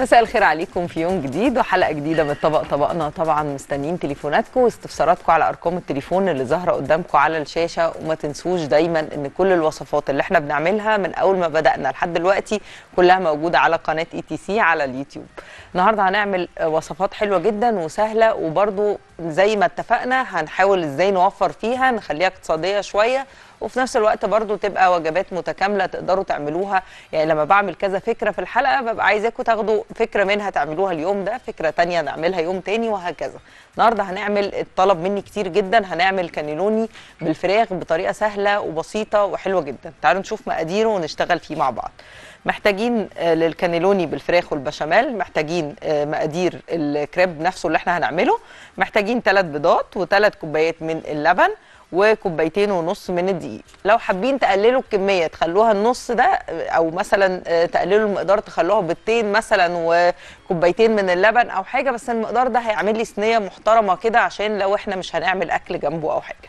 مساء الخير عليكم في يوم جديد وحلقه جديده من طبق طبقنا طبعا مستنيين تليفوناتكم واستفساراتكم على ارقام التليفون اللي ظاهره قدامكم على الشاشه وما تنسوش دايما ان كل الوصفات اللي احنا بنعملها من اول ما بدانا لحد دلوقتي كلها موجوده على قناه اي تي سي على اليوتيوب النهارده هنعمل وصفات حلوه جدا وسهله وبرده زي ما اتفقنا هنحاول ازاي نوفر فيها نخليها اقتصاديه شويه وفي نفس الوقت برضو تبقى وجبات متكامله تقدروا تعملوها يعني لما بعمل كذا فكره في الحلقه ببقى عايزاكم تاخدوا فكره منها تعملوها اليوم ده فكره تانية نعملها يوم تاني وهكذا النهارده هنعمل الطلب مني كتير جدا هنعمل كانيلوني بالفراخ بطريقه سهله وبسيطه وحلوه جدا تعالوا نشوف مقاديره ونشتغل فيه مع بعض محتاجين آه، للكانيلوني بالفراخ والبشاميل محتاجين آه، مقادير الكريب نفسه اللي احنا هنعمله محتاجين ثلاث بيضات وثلاث كوبايات من اللبن وكوبايتين ونص من الدقيق لو حابين تقللوا الكميه تخلوها النص ده او مثلا آه، تقللوا المقدار تخلوها بيضتين مثلا وكوبايتين من اللبن او حاجه بس المقدار ده هيعمل لي صينيه محترمه كده عشان لو احنا مش هنعمل اكل جنبه او حاجه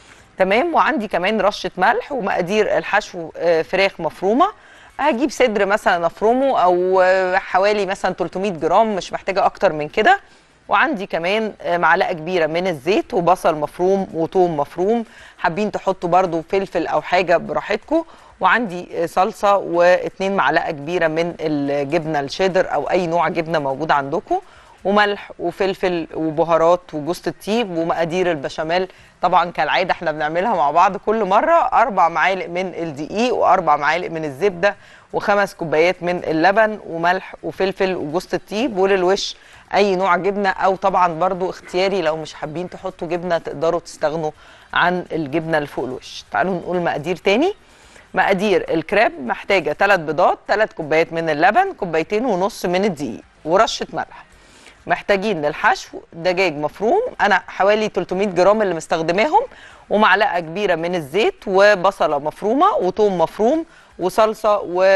تمام وعندي كمان رشه ملح ومقادير الحشو آه، فراخ مفرومه هجيب صدر مثلا افرمه او آه، حوالي مثلا 300 جرام مش محتاجه اكتر من كده وعندي كمان آه، معلقه كبيره من الزيت وبصل مفروم وثوم مفروم حابين تحطوا برضو فلفل او حاجه براحتكم وعندي آه، صلصه واتنين معلقه كبيره من الجبنه الشيدر او اي نوع جبنه موجود عندكم وملح وفلفل وبهارات وجوز الطيب ومقادير البشاميل طبعا كالعاده احنا بنعملها مع بعض كل مره اربع معالق من الدقيق واربع معالق من الزبده وخمس كوبايات من اللبن وملح وفلفل وجوز الطيب وللوش اي نوع جبنه او طبعا برضو اختياري لو مش حابين تحطوا جبنه تقدروا تستغنوا عن الجبنه اللي فوق الوش تعالوا نقول مقادير تاني مقادير الكريب محتاجه 3 بيضات 3 كوبايات من اللبن كوبايتين ونص من الدقيق ورشه ملح محتاجين للحشو دجاج مفروم انا حوالي 300 جرام اللي مستخدماهم ومعلقه كبيره من الزيت وبصله مفرومه وثوم مفروم وصلصه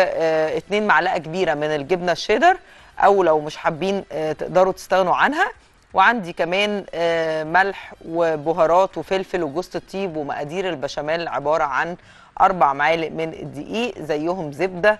واتنين معلقه كبيره من الجبنه الشيدر او لو مش حابين آه، تقدروا تستغنوا عنها وعندي كمان آه، ملح وبهارات وفلفل وجوز الطيب ومقادير البشاميل عباره عن اربع معالق من الدقيق زيهم زبده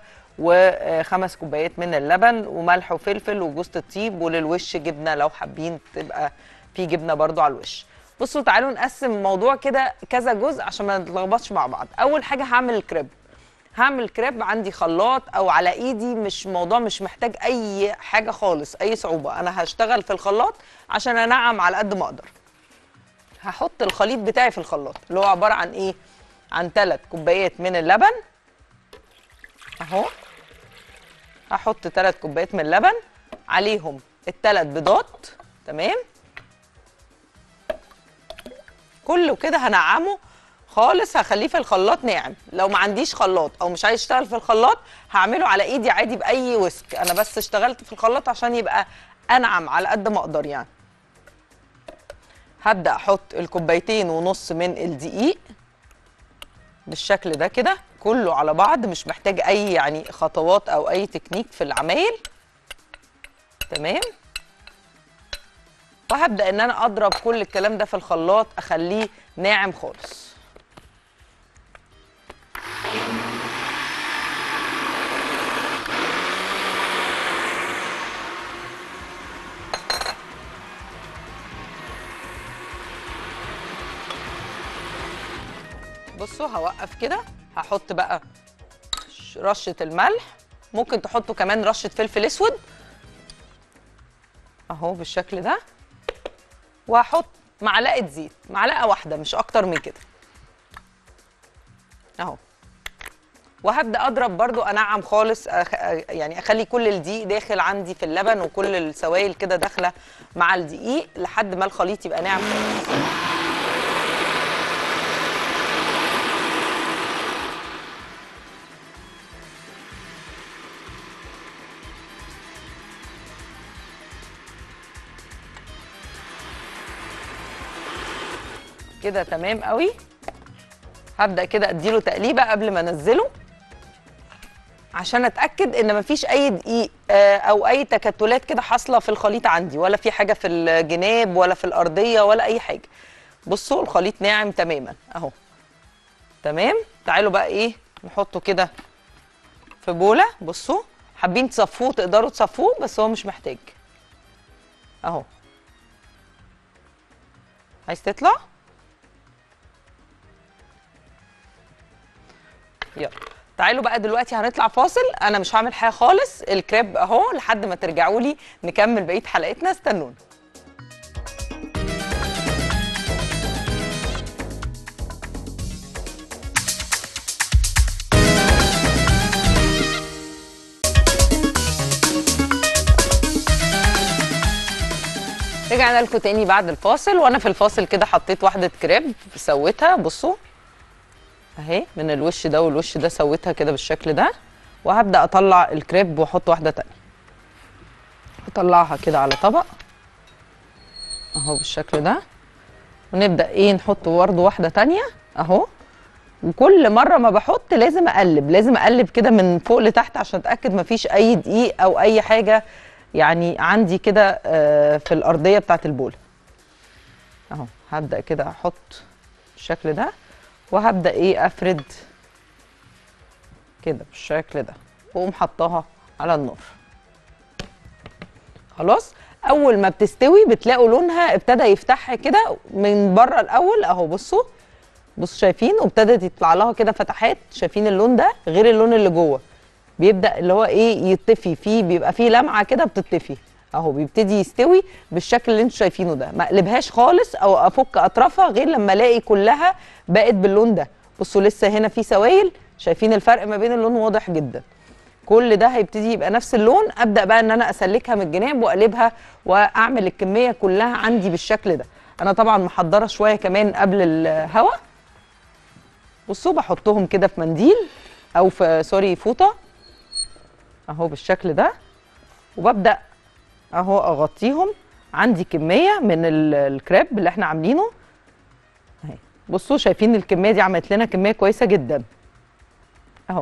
وخمس كوبايات من اللبن وملح وفلفل وجوز الطيب وللوش جبنه لو حابين تبقى في جبنه برضو على الوش بصوا تعالوا نقسم الموضوع كده كذا جزء عشان ما نتلخبطش مع بعض اول حاجه هعمل الكريب هعمل كريب عندي خلاط او على ايدي مش موضوع مش محتاج اي حاجه خالص اي صعوبه انا هشتغل في الخلاط عشان انعم على قد ما اقدر هحط الخليط بتاعي في الخلاط اللي هو عباره عن ايه عن ثلاث كوبايات من اللبن اهو هحط ثلاث كوبايات من اللبن عليهم الثلاث بيضات تمام كله كده هنعمه خالص هخليه في الخلاط ناعم لو ما عنديش خلاط او مش عايز اشتغل في الخلاط هعمله على ايدي عادي باي ويسك انا بس اشتغلت في الخلاط عشان يبقى انعم على قد ما اقدر يعني هبدا احط الكوبايتين ونص من الدقيق بالشكل ده كده كله على بعض مش محتاج اي يعني خطوات او اي تكنيك في العمايل تمام وهبدا ان انا اضرب كل الكلام ده في الخلاط اخليه ناعم خالص بصوا هوقف كده هحط بقى ش- رشه الملح ممكن تحطوا كمان رشه فلفل اسود اهو بالشكل ده وهحط معلقه زيت معلقه واحده مش اكتر من كده اهو وهبدا اضرب برضو انعم خالص أخ... يعني اخلي كل الدقيق داخل عندي في اللبن وكل السوائل كده داخله مع الدقيق لحد ما الخليط يبقى ناعم خالص كده تمام قوي هبدا كده اديله تقليبه قبل ما انزله عشان اتاكد ان مفيش اي دقيق آه، او اي تكتلات كده حاصله في الخليط عندي ولا في حاجه في الجناب ولا في الارضيه ولا اي حاجه بصوا الخليط ناعم تماما اهو تمام تعالوا بقى ايه نحطه كده في بوله بصوا حابين تصفوه تقدروا تصفوه بس هو مش محتاج اهو عايز تطلع يلا تعالوا بقى دلوقتي هنطلع فاصل انا مش هعمل حاجه خالص الكريب اهو لحد ما ترجعوا لي نكمل بقيه حلقتنا استنونا رجعنا لكم تاني بعد الفاصل وانا في الفاصل كده حطيت واحده كريب سويتها بصوا اهي من الوش ده والوش ده سويتها كده بالشكل ده وهبدا اطلع الكريب واحط واحده تانية اطلعها كده على طبق اهو بالشكل ده ونبدا ايه نحط برده واحده تانية اهو وكل مره ما بحط لازم اقلب لازم اقلب كده من فوق لتحت عشان اتاكد مفيش اي دقيق او اي حاجه يعني عندي كده آه، في الارضيه بتاعت البوله اهو هبدا كده احط بالشكل ده وهبدا ايه افرد كده بالشكل ده واقوم حطاها على النار خلاص اول ما بتستوي بتلاقوا لونها ابتدى يفتح كده من بره الاول اهو بصوا بصوا شايفين وابتدت يطلع لها كده فتحات شايفين اللون ده غير اللون اللي جوه بيبدا اللي هو ايه يطفي فيه بيبقى فيه لمعه كده بتطفي اهو بيبتدي يستوي بالشكل اللي انتوا شايفينه ده ما اقلبهاش خالص او افك اطرافها غير لما الاقي كلها بقت باللون ده بصوا لسه هنا في سوائل شايفين الفرق ما بين اللون واضح جدا كل ده هيبتدي يبقى نفس اللون ابدا بقى ان انا اسلكها من الجناب واقلبها واعمل الكميه كلها عندي بالشكل ده انا طبعا محضره شويه كمان قبل الهوا بصوا بحطهم كده في منديل او في سوري فوطه اهو بالشكل ده وببدا اهو اغطيهم عندي كميه من ال- الكريب اللي احنا عاملينه اهي بصوا شايفين الكميه دي عملت لنا كميه كويسه جدا اهو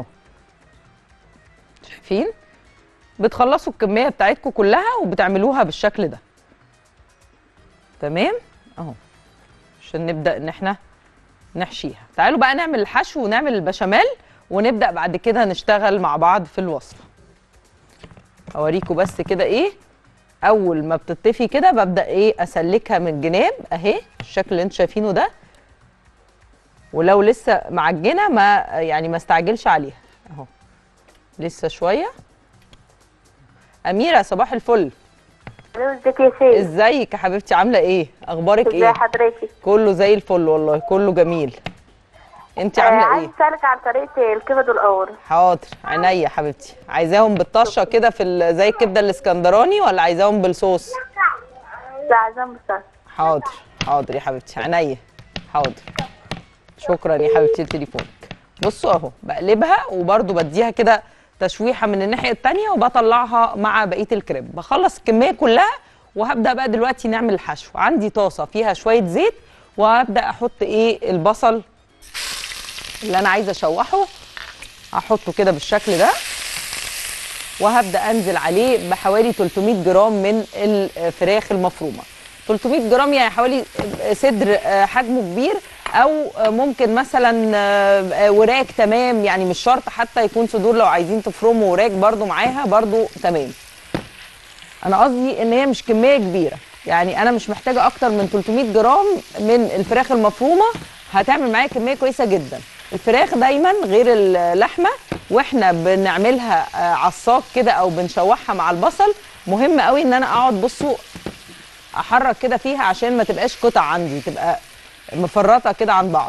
شايفين بتخلصوا الكميه بتاعتكم كلها وبتعملوها بالشكل ده تمام اهو عشان نبدا ان احنا نحشيها تعالوا بقى نعمل الحشو ونعمل البشاميل ونبدا بعد كده نشتغل مع بعض في الوصفه اوريكم بس كده ايه اول ما بتطفي كده ببدا ايه اسلكها من الجناب اهي الشكل اللي انتوا شايفينه ده ولو لسه معجنه ما يعني ما استعجلش عليها اهو لسه شويه اميره صباح الفل الو ازيك يا سيد ازيك يا حبيبتي عامله ايه اخبارك ازي ايه حضرتك كله زي الفل والله كله جميل انت آه عامله عايز ايه اسالك عن طريقه الكبد والقور حاضر عينيا يا حبيبتي عايزاهم بالطشه كده في ال- زي الكبده الاسكندراني ولا عايزاهم بالصوص لا عايزاهم بس حاضر حاضر يا حبيبتي عينيا حاضر شكرا يا حبيبتي لتليفونك بصوا اهو بقلبها وبرده بديها كده تشويحه من الناحيه التانية وبطلعها مع بقيه الكريب بخلص الكميه كلها وهبدا بقى دلوقتي نعمل الحشو عندي طاسه فيها شويه زيت وهبدا احط ايه البصل اللي انا عايزه اشوحه هحطه كده بالشكل ده وهبدا انزل عليه بحوالي 300 جرام من الفراخ المفرومه 300 جرام يعني حوالي صدر آه، حجمه كبير او آه، ممكن مثلا آه، آه، وراك تمام يعني مش شرط حتى يكون صدور لو عايزين تفرموا وراك برضو معاها برضو تمام انا قصدي ان هي مش كميه كبيره يعني انا مش محتاجه اكتر من 300 جرام من الفراخ المفرومه هتعمل معايا كميه كويسه جدا الفراخ دايما غير اللحمه واحنا بنعملها آه، عصاك كده او بنشوحها مع البصل مهم قوي ان انا اقعد بصوا احرك كده فيها عشان ما تبقاش قطع عندي تبقى مفرطه كده عن بعض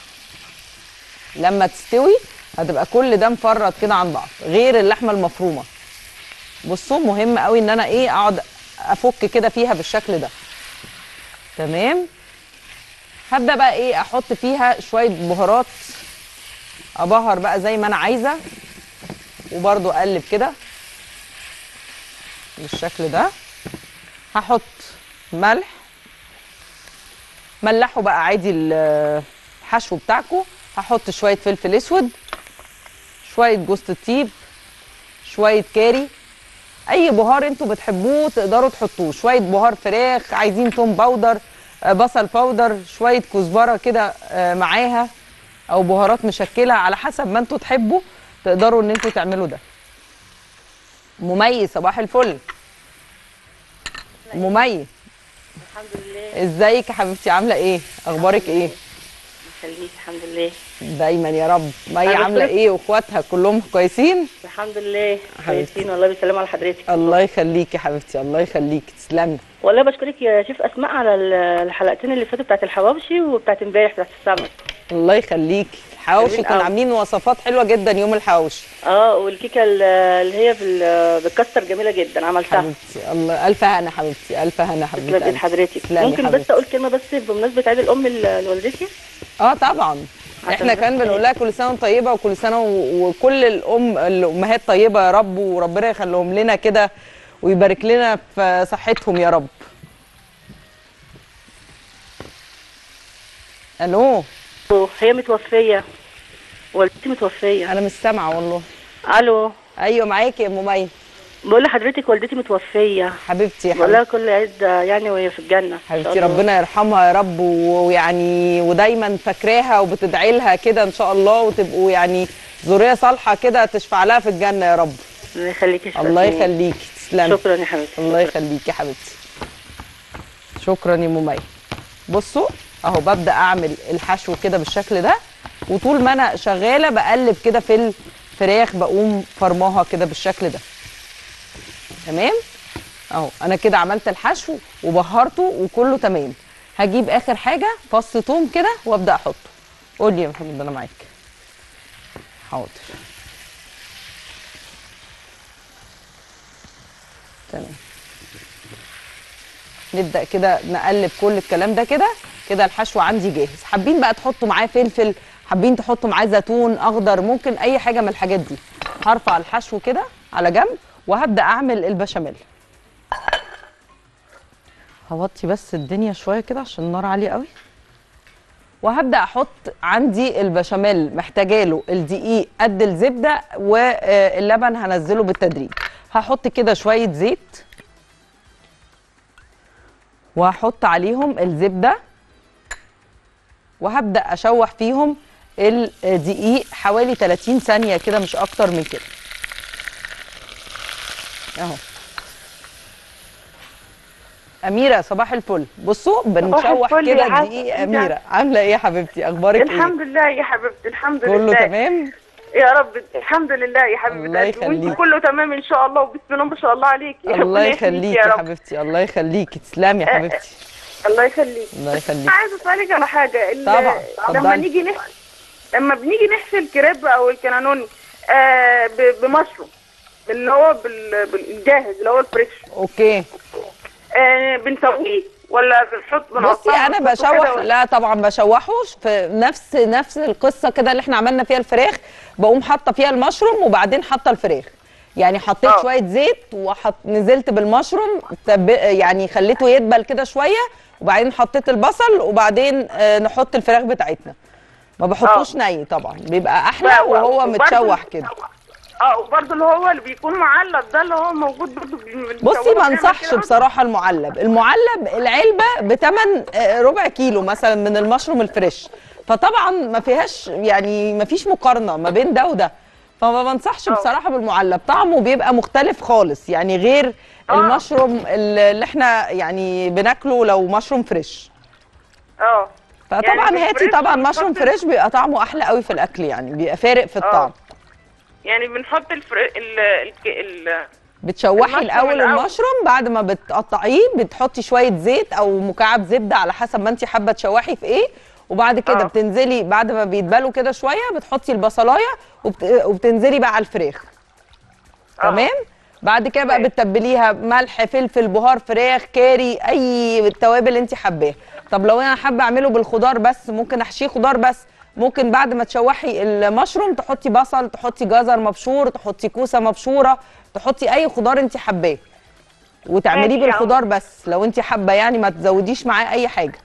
لما تستوي هتبقى كل ده مفرط كده عن بعض غير اللحمه المفرومه بصوا مهم قوي ان انا ايه اقعد افك كده فيها بالشكل ده تمام هبدا بقى ايه احط فيها شويه بهارات ابهر بقى زي ما انا عايزه وبرده اقلب كده بالشكل ده هحط ملح ملحوا بقى عادي ال- الحشو بتاعكم هحط شويه فلفل اسود شويه جوز الطيب شويه كاري اي بهار انتوا بتحبوه تقدروا تحطوه شويه بهار فراخ عايزين توم باودر آه، بصل باودر شويه كزبره كده آه، معاها او بهارات مشكله على حسب ما انتوا تحبوا تقدروا ان انتوا تعملوا ده مميز صباح الفل مميز الحمد لله ازيك يا حبيبتي عامله ايه اخبارك ايه يخليك الحمد لله دايما يا رب مي أنا عامله بشكرك. ايه واخواتها كلهم كويسين الحمد لله حبيبتي. كويسين والله بيسلموا على حضرتك الله يخليكي يا حبيبتي الله يخليكي تسلمي والله بشكرك يا شيف اسماء على ال- الحلقتين اللي فاتوا بتاعت الحواوشي وبتاعت امبارح بتاعت السمك الله يخليكي الحواوشي جميل كانوا أوي. عاملين وصفات حلوه جدا يوم الحواوشي اه والكيكه ال- اللي هي بال- بالكاستر جميله جدا عملتها حبيبتي الله الف هنا حبيبتي الف هنا حبيبتي تسلم ايد قلبي. حضرتك تسلمي ممكن بس حبيبتي. اقول كلمه بس بمناسبه عيد الام ل- لوالدتي اه طبعا عشان احنا كمان بس- بنقول لها كل سنه وانت طيبه وكل سنه و- وكل الام الامهات طيبه يا رب وربنا يخليهم لنا كده ويبارك لنا في صحتهم يا رب الو هي متوفيه والدتي متوفيه انا مش سامعه والله الو ايوه معاكي يا ام مي بقول لحضرتك والدتي متوفيه حبيبتي يا بقول حبيبتي لها كل عيد يعني وهي في الجنه إن شاء حبيبتي الله. ربنا يرحمها يا رب و- ويعني ودايما فاكراها وبتدعي لها كده ان شاء الله وتبقوا يعني ذريه صالحه كده تشفع لها في الجنه يا رب الله يخليكي يا شيخ الله أسماء. يخليكي تسلمي شكرا يا حبيبتي الله يخليكي يا حبيبتي شكرا يا ممي بصوا اهو ببدا اعمل الحشو كده بالشكل ده وطول ما انا شغاله بقلب كده في الفراخ بقوم فرماها كده بالشكل ده تمام اهو انا كده عملت الحشو وبهرته وكله تمام هجيب اخر حاجه فص ثوم كده وابدا احطه قول لي يا محمد انا معاك حاضر تمام نبدا كده نقلب كل الكلام ده كده كده الحشو عندي جاهز حابين بقى تحطوا معاه فلفل حابين تحطوا معاه زيتون اخضر ممكن اي حاجه من الحاجات دي هرفع الحشو كده على جنب وهبدا اعمل البشاميل هوطي بس الدنيا شويه كده عشان النار عاليه قوي وهبدا احط عندي البشاميل محتاجه له الدقيق قد الزبده واللبن هنزله بالتدريج هحط كده شويه زيت وهحط عليهم الزبده وهبدا اشوح فيهم الدقيق حوالي 30 ثانيه كده مش اكتر من كده اهو اميره صباح الفل بصوا بنشوح الفل يا كده حسن. الدقيق انت اميره عامله ايه يا حبيبتي اخبارك ايه الحمد لله يا حبيبتي الحمد كله لله تمام يا رب الحمد لله يا حبيبتي الله قلبي. وانت يخليك. كله تمام ان شاء الله وبسم الله ما شاء الله عليكي الله ربنا يخليكي يا يا رب حبيبتي الله يخليكي تسلمي يا آه، حبيبتي الله يخليك الله يخليك انا عايزه اسالك على حاجه ال- طبعا، لما اتفضلي. نيجي نحشي لما بنيجي نحشي الكريب او الكنانوني آه ب- بمشروم اللي هو بال- بالجاهز اللي هو الفريش اوكي آه بنسويه ولا بنحط بصي بنقطعه انا ونحطه بشوح كده ولا- لا طبعا بشوحه في نفس نفس القصه كده اللي احنا عملنا فيها الفراخ بقوم حاطه فيها المشروم وبعدين حاطه الفراخ يعني حطيت اه. شويه زيت وحط نزلت بالمشروم تب... يعني خليته يدبل كده شويه وبعدين حطيت البصل وبعدين آه، نحط الفراخ بتاعتنا ما بحطوش ني طبعا بيبقى احلى لا، وهو وبرضه- متشوح كده اه وبرضه اللي هو اللي بيكون معلق ده اللي هو موجود برضه بصي ما انصحش بصراحه المعلب المعلب العلبه بتمن آه، ربع كيلو مثلا من المشروم الفريش فطبعا ما فيهاش يعني ما فيش مقارنه ما بين ده وده فما بنصحش اه. بصراحه بالمعلب طعمه بيبقى مختلف خالص يعني غير اه. المشروم اللي احنا يعني بناكله لو مشروم فريش اه فطبعا يعني هاتي بالفريش طبعا بنحط مشروم ال- فريش بيبقى طعمه احلى قوي في الاكل يعني بيبقى فارق في الطعم يعني بنحط الفر... ال... ال... ال... بتشوحي المشروم الاول الأول. المشروم بعد ما بتقطعيه بتحطي شويه زيت او مكعب زبده على حسب ما انت حابه تشوحي في ايه وبعد كده آه. بتنزلي بعد ما بيتبالوا كده شويه بتحطي البصلايه وبت... وبتنزلي بقى على الفراخ آه. تمام بعد كده بقى تمام. بتتبليها ملح فلفل بهار فراخ كاري اي التوابل انت حباها طب لو انا حابه اعمله بالخضار بس ممكن احشيه خضار بس ممكن بعد ما تشوحي المشروم تحطي بصل تحطي جزر مبشور تحطي كوسه مبشوره تحطي اي خضار انت حباه وتعمليه ماشي يا بالخضار بس لو انت حابه يعني ما تزوديش معاه اي حاجه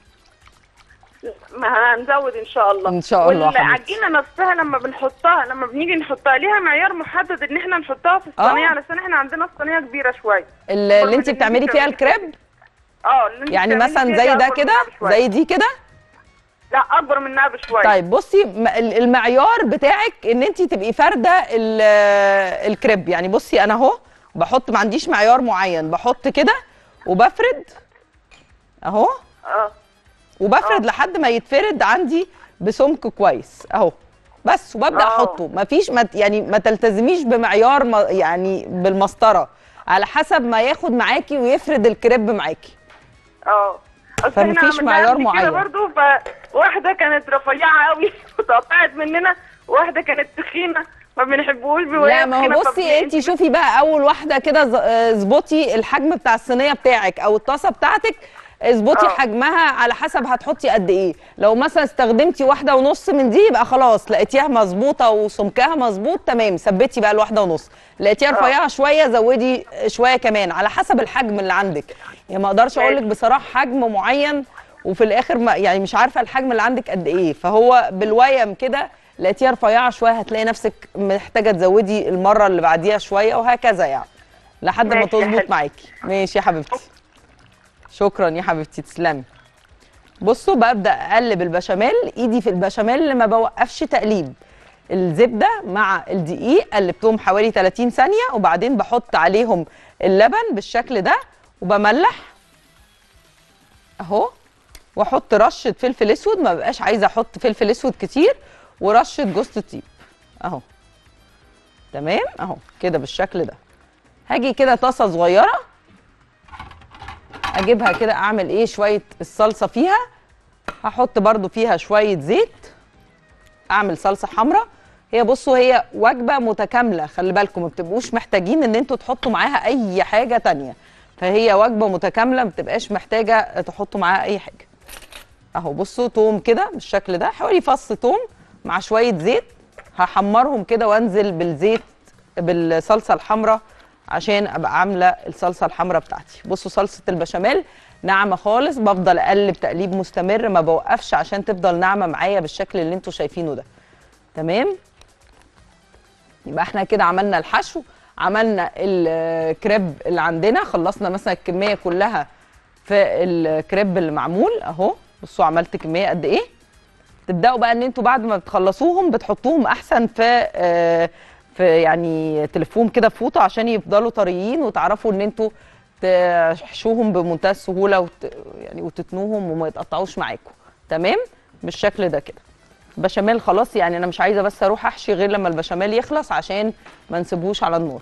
ما هنزود ان شاء الله إن شاء الله حبيبتي. والعجينه نفسها لما بنحطها لما بنيجي نحطها ليها معيار محدد ان احنا نحطها في آه. الصينيه علشان احنا عندنا الصينيه كبيره شويه اللي, اللي من انت اللي بتعملي انت فيها بتعملي الكريب اه اللي انت يعني بتعملي مثلا فيها زي دي ده أكبر كده منها بشوية. زي دي كده لا اكبر منها بشويه طيب بصي م- ال- المعيار بتاعك ان انت تبقي فارده ال- الكريب يعني بصي انا اهو بحط ما عنديش معيار معين بحط كده وبفرد اهو اه وبفرد لحد ما يتفرد عندي بسمك كويس اهو بس وببدا آه. احطه مفيش ما ت- يعني ما تلتزميش بمعيار ما يعني بالمسطره على حسب ما ياخد معاكي ويفرد الكريب معاكي اه اصل احنا فمفيش عملناها معيار قبل كده معين. برضه فواحده كانت رفيعه قوي واتقطعت مننا وواحده كانت تخينه ما بنحبوش لا ما هو بصي انت شوفي بقى اول واحده كده ز- آه، اظبطي الحجم بتاع الصينيه بتاعك او الطاسه بتاعتك اظبطي آه. حجمها على حسب هتحطي قد ايه لو مثلا استخدمتي واحده ونص من دي يبقى خلاص لقيتيها مظبوطه وسمكها مظبوط تمام ثبتي بقى الواحده ونص لقيتيها رفيعه شويه زودي شويه كمان على حسب الحجم اللي عندك يعني ما اقدرش اقول لك بصراحه حجم معين وفي الاخر ما يعني مش عارفه الحجم اللي عندك قد ايه فهو بالويم كده لقيتيها رفيعه شويه هتلاقي نفسك محتاجه تزودي المره اللي بعديها شويه وهكذا يعني لحد ما ماشي يا تظبط حلو. معاكي ماشي يا حبيبتي شكرا يا حبيبتي تسلمي بصوا ببدا اقلب البشاميل ايدي في البشاميل ما بوقفش تقليب الزبده مع الدقيق قلبتهم حوالي 30 ثانيه وبعدين بحط عليهم اللبن بالشكل ده وبملح اهو واحط رشه فلفل اسود ما بقاش عايزه احط فلفل اسود كتير ورشه جوز الطيب اهو تمام اهو كده بالشكل ده هاجي كده طاسه صغيره اجيبها كده اعمل ايه شويه الصلصه فيها هحط برضو فيها شويه زيت اعمل صلصه حمراء هي بصوا هي وجبه متكامله خلي بالكم ما بتبقوش محتاجين ان انتوا تحطوا معاها اي حاجه تانية فهي وجبه متكامله ما بتبقاش محتاجه تحطوا معاها اي حاجه اهو بصوا توم كده بالشكل ده حوالي فص توم مع شويه زيت هحمرهم كده وانزل بالزيت بالصلصه الحمراء عشان ابقى عامله الصلصه الحمراء بتاعتي بصوا صلصه البشاميل ناعمه خالص بفضل اقلب تقليب مستمر ما بوقفش عشان تفضل ناعمه معايا بالشكل اللي انتوا شايفينه ده تمام يبقى احنا كده عملنا الحشو عملنا الكريب اللي عندنا خلصنا مثلا الكميه كلها في الكريب اللي معمول اهو بصوا عملت كميه قد ايه تبداوا بقى ان انتوا بعد ما بتخلصوهم بتحطوهم احسن في آه، في يعني تلفوهم كده في فوطه عشان يفضلوا طريين وتعرفوا ان انتوا تحشوهم بمنتهى السهوله وت... يعني وتتنوهم وما يتقطعوش معاكم تمام بالشكل ده كده بشاميل خلاص يعني انا مش عايزه بس اروح احشي غير لما البشاميل يخلص عشان ما نسيبهوش على النار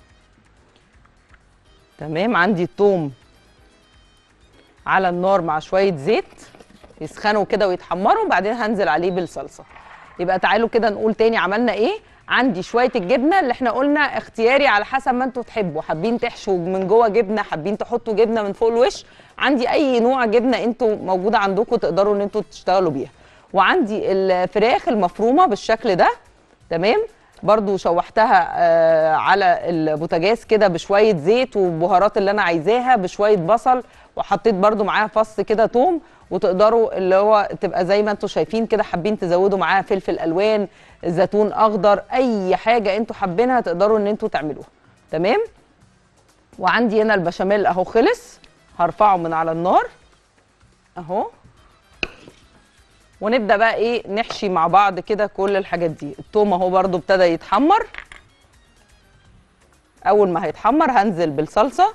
تمام عندي الثوم على النار مع شويه زيت يسخنوا كده ويتحمروا وبعدين هنزل عليه بالصلصه يبقى تعالوا كده نقول تاني عملنا ايه عندي شويه الجبنه اللي احنا قلنا اختياري على حسب ما انتوا تحبوا حابين تحشوا من جوه جبنه حابين تحطوا جبنه من فوق الوش عندي اي نوع جبنه انتوا موجوده عندكم تقدروا ان انتوا تشتغلوا بيها وعندي الفراخ المفرومه بالشكل ده تمام برضو شوحتها آه على البوتاجاز كده بشويه زيت والبهارات اللي انا عايزاها بشويه بصل وحطيت برضو معاها فص كده توم وتقدروا اللي هو تبقى زي ما انتم شايفين كده حابين تزودوا معاها فلفل الوان زيتون اخضر اي حاجه انتوا حابينها تقدروا ان انتوا تعملوها تمام وعندي هنا البشاميل اهو خلص هرفعه من على النار اهو ونبدا بقى ايه نحشي مع بعض كده كل الحاجات دي التوم اهو برده ابتدى يتحمر اول ما هيتحمر هنزل بالصلصه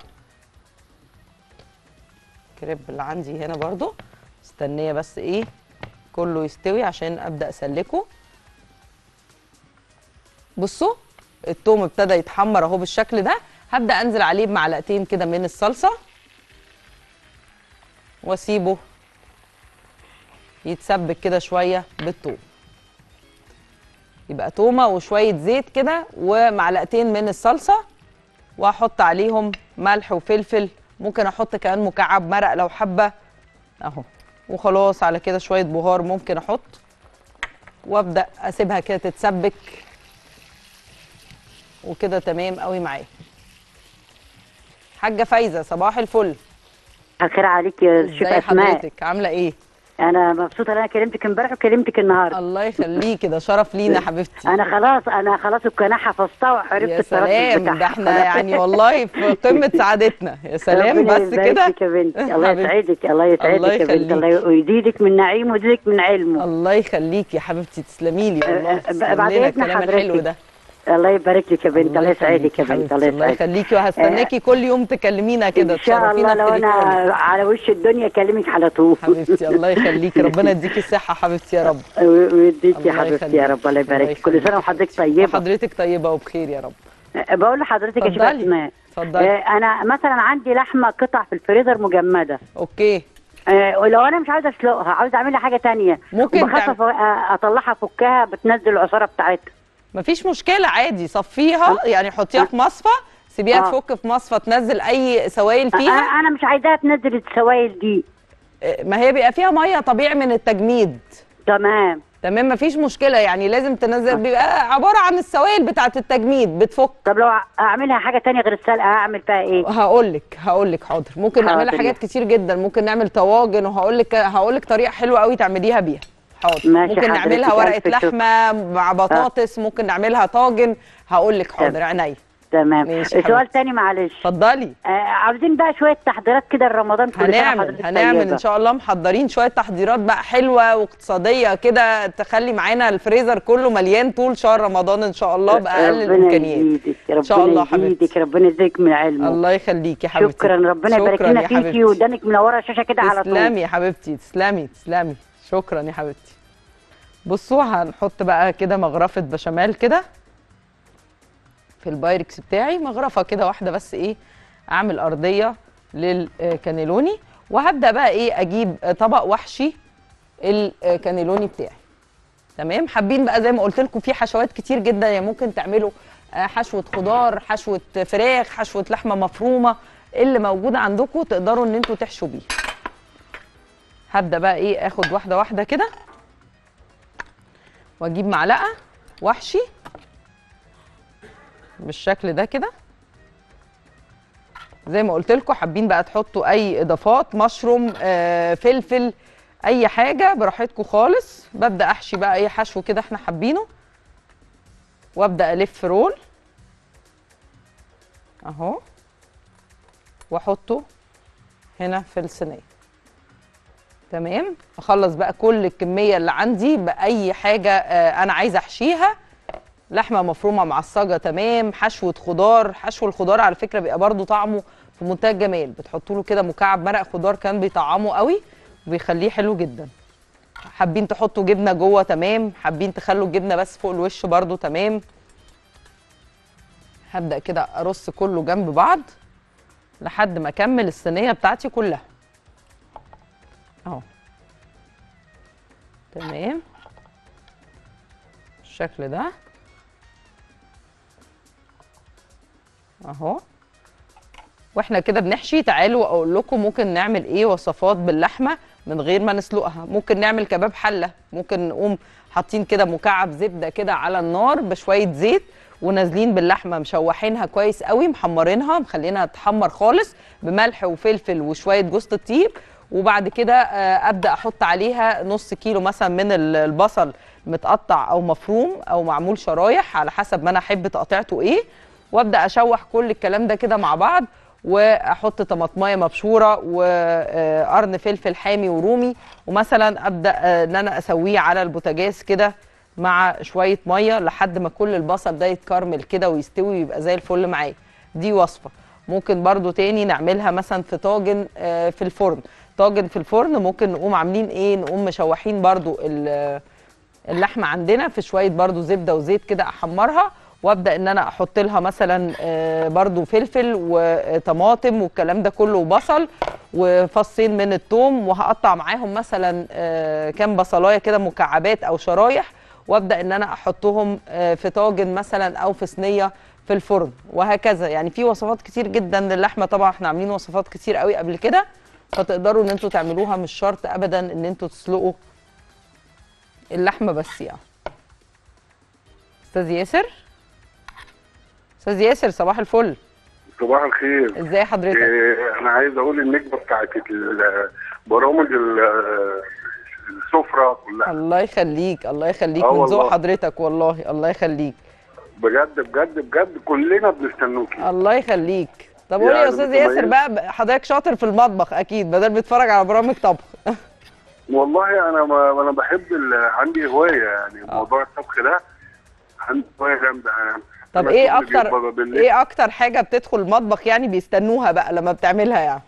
الكريب اللي عندي هنا برده مستنيه بس ايه كله يستوي عشان ابدا اسلكه بصوا التوم ابتدى يتحمر اهو بالشكل ده هبدا انزل عليه بمعلقتين كده من الصلصه واسيبه يتسبك كده شويه بالثوم يبقى تومه وشويه زيت كده ومعلقتين من الصلصه واحط عليهم ملح وفلفل ممكن احط كمان مكعب مرق لو حابه اهو وخلاص على كده شويه بهار ممكن احط وابدا اسيبها كده تتسبك وكده تمام قوي معايا حاجه فايزه صباح الفل الخير عليك يا شيخ ازي اسماء حضرتك عامله ايه انا مبسوطه ان انا كلمتك امبارح وكلمتك النهارده الله يخليكي ده شرف لينا حبيبتي انا خلاص انا خلاص القناه حفظتها وعرفت يا التردد سلام بتاعها ده احنا يعني والله في قمه سعادتنا يا سلام ربنا بس كده يبارك يا بنتي الله حبيبتي. يسعدك الله يسعدك الله يا بنتي يخليك. الله ويزيدك من نعيم ويزيدك من علمه الله يخليكي يا حبيبتي تسلمي لي والله أه، تسلم بعد لنا إذن الكلام الحلو حضرتك. ده الله يبارك لك يا بنت الله يسعدك يا بنت حبيبتي، الله الله يسعدك يخليكي وهستناكي كل يوم تكلمينا كده ان شاء تشرفينا الله لو انا بتليفونك. على وش الدنيا اكلمك على طول حبيبتي الله يخليكي ربنا يديكي الصحه حبيبتي يا رب ويديك يا الله حبيبتي يا رب الله يخليك. يبارك كل سنه وحضرتك طيبه وحضرتك طيبه وبخير يا رب بقول لحضرتك يا شيخ اتفضلي. اسماء اتفضلي آه، انا مثلا عندي لحمه قطع في الفريزر مجمده اوكي آه، ولو انا مش عاوزه اسلقها عاوزه اعملها حاجه تانية ممكن وبخاف تعمل- أف- آه، اطلعها فكها بتنزل العصاره بتاعتها مفيش مشكله عادي صفيها يعني حطيها في مصفى سيبيها آه. تفك في مصفى تنزل اي سوائل انا فيها انا مش عايزاها تنزل السوائل دي ما هي بيبقى فيها ميه طبيعي من التجميد تمام تمام مفيش مشكله يعني لازم تنزل بيبقى عباره عن السوائل بتاعه التجميد بتفك طب لو اعملها حاجه تانية غير السلقه اعمل فيها ايه هقول لك هقول لك حاضر ممكن حاضر نعملها حاجات كتير جدا ممكن نعمل طواجن وهقول لك هقول لك طريقه حلوه قوي تعمليها بيها حاضر ماشي ممكن حضرتك، نعملها ورقه ألف شكر. لحمه مع بطاطس ممكن نعملها طاجن هقول لك حاضر عينيا تمام ماشي سؤال حبيبتي. تاني معلش اتفضلي آه عاوزين بقى شويه تحضيرات كده لرمضان كل سنة هنعمل وحضرتك هنعمل طيبة. ان شاء الله محضرين شويه تحضيرات بقى حلوه واقتصاديه كده تخلي معانا الفريزر كله مليان طول شهر رمضان ان شاء الله باقل ربنا الامكانيات يزيدك ان شاء الله ربنا حبيبتي يزيدك ربنا يزيدك من علمه الله يخليكي يا حبيبتي شكرا ربنا يبارك شكراً لنا يا فيكي حبيبتي. ودانك منوره الشاشه كده على طول تسلمي يا حبيبتي تسلمي تسلمي شكرا يا حبيبتي بصوا هنحط بقى كده مغرفه بشاميل كده في البايركس بتاعي مغرفه كده واحده بس ايه اعمل ارضيه للكانيلوني وهبدا بقى ايه اجيب طبق وحشي الكانيلوني بتاعي تمام حابين بقى زي ما قلت لكم في حشوات كتير جدا يعني ممكن تعملوا آه، حشوه خضار حشوه فراخ حشوه لحمه مفرومه اللي موجود عندكم تقدروا ان انتوا تحشوا بيه هبدا بقى ايه اخد واحده واحده كده واجيب معلقه واحشي بالشكل ده كده زي ما قلت لكم حابين بقى تحطوا اي اضافات مشروم آه، فلفل اي حاجه براحتكم خالص ببدا احشي بقى اي حشو كده احنا حابينه وابدا الف رول اهو واحطه هنا في الصينيه تمام اخلص بقى كل الكميه اللي عندي باي حاجه آه، انا عايزه احشيها لحمه مفرومه معصجه تمام حشوه خضار حشو الخضار على فكره بيبقى برضو طعمه في منتهى الجمال بتحطوا له كده مكعب مرق خضار كان بيطعمه قوي وبيخليه حلو جدا حابين تحطوا جبنه جوه تمام حابين تخلوا الجبنه بس فوق الوش برضو تمام هبدا كده ارص كله جنب بعض لحد ما اكمل الصينيه بتاعتي كلها اهو تمام بالشكل ده اهو واحنا كده بنحشي تعالوا اقول لكم ممكن نعمل ايه وصفات باللحمه من غير ما نسلقها ممكن نعمل كباب حله ممكن نقوم حاطين كده مكعب زبده كده على النار بشويه زيت ونازلين باللحمه مشوحينها كويس قوي محمرينها مخلينها تحمر خالص بملح وفلفل وشويه جوز الطيب وبعد كده آه، ابدا احط عليها نص كيلو مثلا من ال- البصل متقطع او مفروم او معمول شرايح على حسب ما انا احب تقطيعته ايه وابدا اشوح كل الكلام ده كده مع بعض واحط طماطمايه مبشوره وقرن فلفل حامي ورومي ومثلا ابدا آه، ان انا اسويه على البوتاجاز كده مع شويه ميه لحد ما كل البصل ده يتكرمل كده ويستوي ويبقى زي الفل معايا دي وصفه ممكن برضو تاني نعملها مثلا في طاجن آه، في الفرن طاجن في الفرن ممكن نقوم عاملين ايه نقوم مشوحين برضو ال- اللحمه عندنا في شويه برضو زبده وزيت كده احمرها وابدا ان انا احط لها مثلا آه، برضو فلفل وطماطم والكلام ده كله وبصل وفصين من الثوم وهقطع معاهم مثلا آه، كام بصلايه كده مكعبات او شرايح وابدا ان انا احطهم آه، في طاجن مثلا او في صينيه في الفرن وهكذا يعني في وصفات كتير جدا للحمه طبعا احنا عاملين وصفات كتير قوي قبل كده فتقدروا ان انتوا تعملوها مش شرط ابدا ان انتوا تسلقوا اللحمه بس يعني استاذ ياسر استاذ ياسر صباح الفل صباح الخير ازاي حضرتك إيه انا عايز اقول النجمه بتاعت ال- برامج ال- السفره كلها الله يخليك الله يخليك آه من ذوق والله. حضرتك والله الله يخليك بجد بجد بجد كلنا بنستنوكي الله يخليك طب قولي يا يعني استاذ متميز. ياسر بقى حضرتك شاطر في المطبخ اكيد بدل بتتفرج على برامج طبخ والله انا ما انا بحب ال- عندي هوايه يعني موضوع الطبخ ده عندي هوايه جامده يعني طب أنا ايه شغلي اكتر بيبقى بالليل. ايه اكتر حاجه بتدخل المطبخ يعني بيستنوها بقى لما بتعملها يعني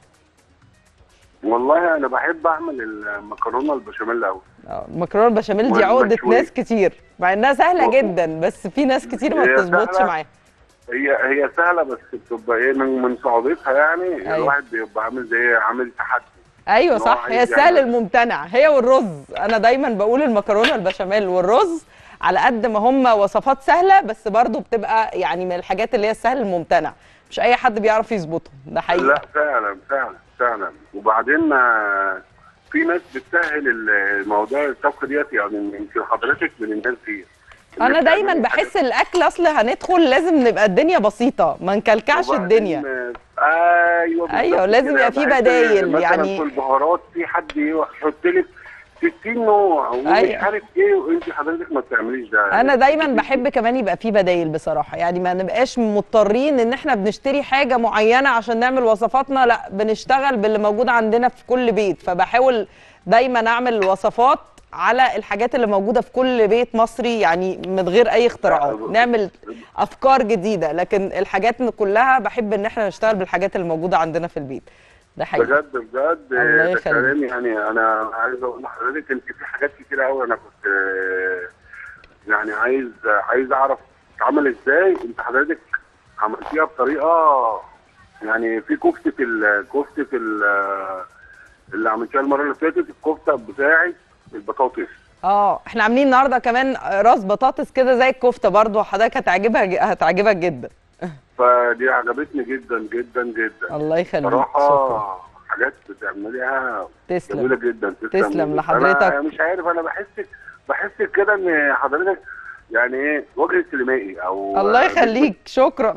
والله انا بحب اعمل المكرونه البشاميل قوي آه، المكرونه البشاميل دي عقده والمشوي. ناس كتير مع انها سهله و- جدا بس في ناس كتير ما هي بتظبطش سهلة. معاها هي هي سهله بس بتبقى ايه من من صعوبتها يعني أيوة. الواحد بيبقى عامل زي عامل تحدي ايوه إن هو صح هي عايز السهل يعمل. الممتنع هي والرز انا دايما بقول المكرونه البشاميل والرز على قد ما هم وصفات سهله بس برضو بتبقى يعني من الحاجات اللي هي السهل الممتنع مش اي حد بيعرف يظبطهم ده حقيقي لا فعلا فعلا فعلا وبعدين آه، في ناس بتسهل الموضوع الطبخ ديت يعني يمكن حضرتك من الناس دي انا دايما بحس الاكل اصل هندخل لازم نبقى الدنيا بسيطه ما نكلكعش وبعدين، الدنيا آه، ايوه بالظبط أيوة، لازم كده. يبقى في بحس بدايل، مثلا يعني- في البهارات في حد يحط لك 60 نوع ومش أيوة. عارف ايه وانت حضرتك ما بتعمليش ده انا دايما بحب كمان يبقى في بدايل بصراحه يعني ما نبقاش مضطرين ان احنا بنشتري حاجه معينه عشان نعمل وصفاتنا لا بنشتغل باللي موجود عندنا في كل بيت فبحاول دايما اعمل وصفات على الحاجات اللي موجوده في كل بيت مصري يعني من غير اي اختراعات نعمل افكار جديده لكن الحاجات كلها بحب ان احنا نشتغل بالحاجات اللي موجوده عندنا في البيت ده حقيقي بجد بجد الله ده يخليك. كلام يعني انا عايز اقول لحضرتك انت في حاجات كتير قوي انا كنت آه، يعني عايز عايز اعرف تتعمل ازاي انت حضرتك عملتيها بطريقه يعني في كفته ال- كفته ال- اللي عملتيها المره اللي فاتت الكفته بتاعت البطاطس اه احنا عاملين النهارده كمان راس بطاطس كده زي الكفته برضو حضرتك هتعجبها هتعجبك جدا فدي عجبتني جدا جدا جدا الله يخليك شكرا صراحه حاجات بتعمليها جميله تسلم جدا تسلم جداً. لحضرتك. انا مش عارف انا بحسك بحسك كده ان حضرتك يعني ايه وجه سينمائي او الله يخليك شكرا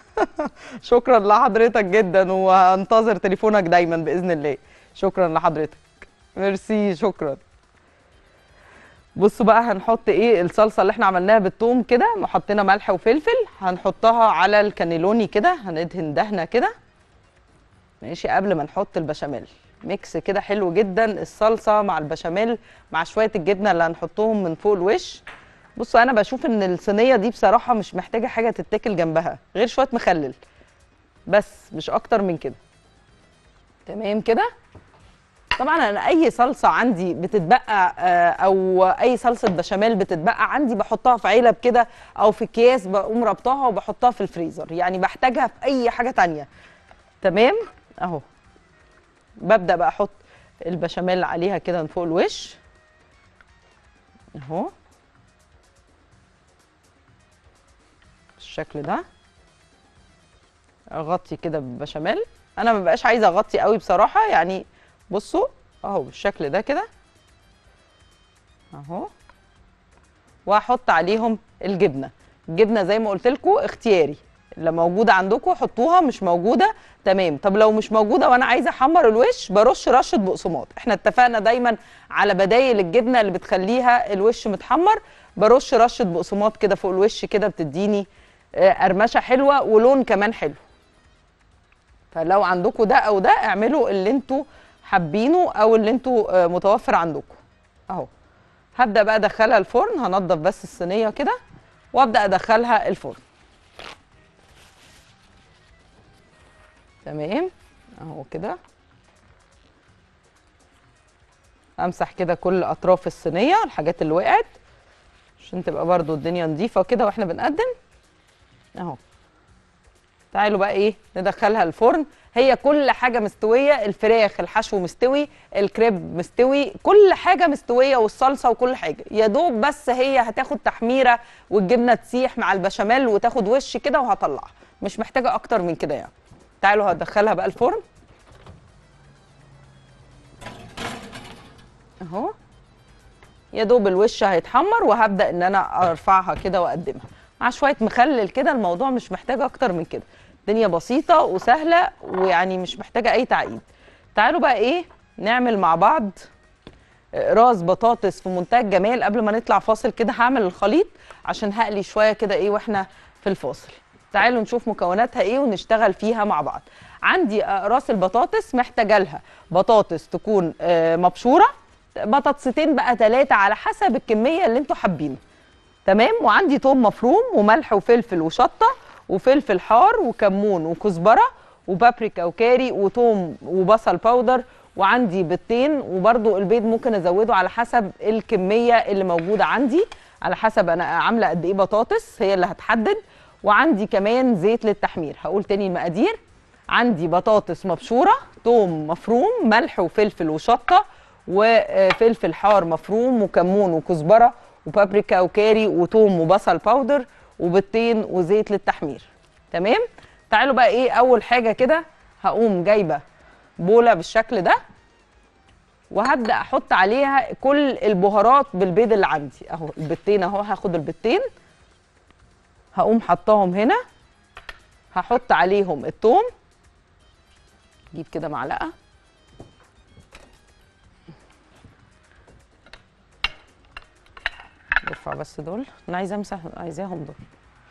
شكرا لحضرتك جدا وهنتظر تليفونك دايما باذن الله شكرا لحضرتك ميرسي شكرا بصوا بقى هنحط ايه الصلصه اللي احنا عملناها بالثوم كده حطينا ملح وفلفل هنحطها على الكانيلوني كده هندهن دهنه كده ماشي قبل ما نحط البشاميل ميكس كده حلو جدا الصلصه مع البشاميل مع شويه الجبنه اللي هنحطهم من فوق الوش بصوا انا بشوف ان الصينيه دي بصراحه مش محتاجه حاجه تتاكل جنبها غير شويه مخلل بس مش اكتر من كده تمام كده طبعا انا اي صلصه عندي بتتبقى آه، او اي صلصه بشاميل بتتبقى عندي بحطها في علب كده او في اكياس بقوم ربطها وبحطها في الفريزر يعني بحتاجها في اي حاجه تانية تمام اهو ببدا بقى احط البشاميل عليها كده من فوق الوش اهو بالشكل ده اغطي كده بالبشاميل انا ما بقاش عايزه اغطي قوي بصراحه يعني بصوا اهو بالشكل ده كده اهو واحط عليهم الجبنه الجبنه زي ما قلت لكم اختياري اللي موجوده عندكم حطوها مش موجوده تمام طب لو مش موجوده وانا عايزه احمر الوش برش رشه بقسماط احنا اتفقنا دايما على بدايل الجبنه اللي بتخليها الوش متحمر برش رشه بقسماط كده فوق الوش كده بتديني آه، قرمشه حلوه ولون كمان حلو فلو عندكم ده او ده اعملوا اللي انتوا حابينه او اللي انتوا آه، متوفر عندكم اهو هبدا بقى ادخلها الفرن هنضف بس الصينيه كده وابدا ادخلها الفرن تمام اهو كده امسح كده كل اطراف الصينيه الحاجات اللي وقعت عشان تبقى برضو الدنيا نظيفه كده واحنا بنقدم اهو تعالوا بقى ايه ندخلها الفرن هي كل حاجه مستويه الفراخ الحشو مستوي الكريب مستوي كل حاجه مستويه والصلصه وكل حاجه يا دوب بس هي هتاخد تحميره والجبنه تسيح مع البشاميل وتاخد وش كده وهطلعها مش محتاجه اكتر من كده يعني تعالوا هدخلها بقى الفرن اهو يا دوب الوش هيتحمر وهبدا ان انا ارفعها كده واقدمها مع شويه مخلل كده الموضوع مش محتاج اكتر من كده الدنيا بسيطه وسهله ويعني مش محتاجه اي تعقيد تعالوا بقى ايه نعمل مع بعض راس بطاطس في منتهى الجمال قبل ما نطلع فاصل كده هعمل الخليط عشان هقلي شويه كده ايه واحنا في الفاصل تعالوا نشوف مكوناتها ايه ونشتغل فيها مع بعض عندي آه، راس البطاطس محتاجه لها بطاطس تكون آه، مبشوره بطاطستين بقى ثلاثه على حسب الكميه اللي انتوا حابينها تمام وعندي توم مفروم وملح وفلفل وشطه وفلفل حار وكمون وكزبره وبابريكا وكاري وتوم وبصل باودر وعندي بيضتين وبرده البيض ممكن ازوده على حسب الكميه اللي موجوده عندي على حسب انا عامله قد ايه بطاطس هي اللي هتحدد وعندي كمان زيت للتحمير هقول تاني المقادير عندي بطاطس مبشوره توم مفروم ملح وفلفل وشطه وفلفل حار مفروم وكمون وكزبره وبابريكا وكاري وتوم وبصل باودر وبيضتين وزيت للتحمير تمام تعالوا بقى ايه اول حاجه كده هقوم جايبه بوله بالشكل ده وهبدا احط عليها كل البهارات بالبيض اللي عندي اهو البيضتين اهو هاخد البيضتين هقوم حطاهم هنا هحط عليهم الثوم جيب كده معلقه ارفع بس دول انا عايزه امسح عايزاهم دول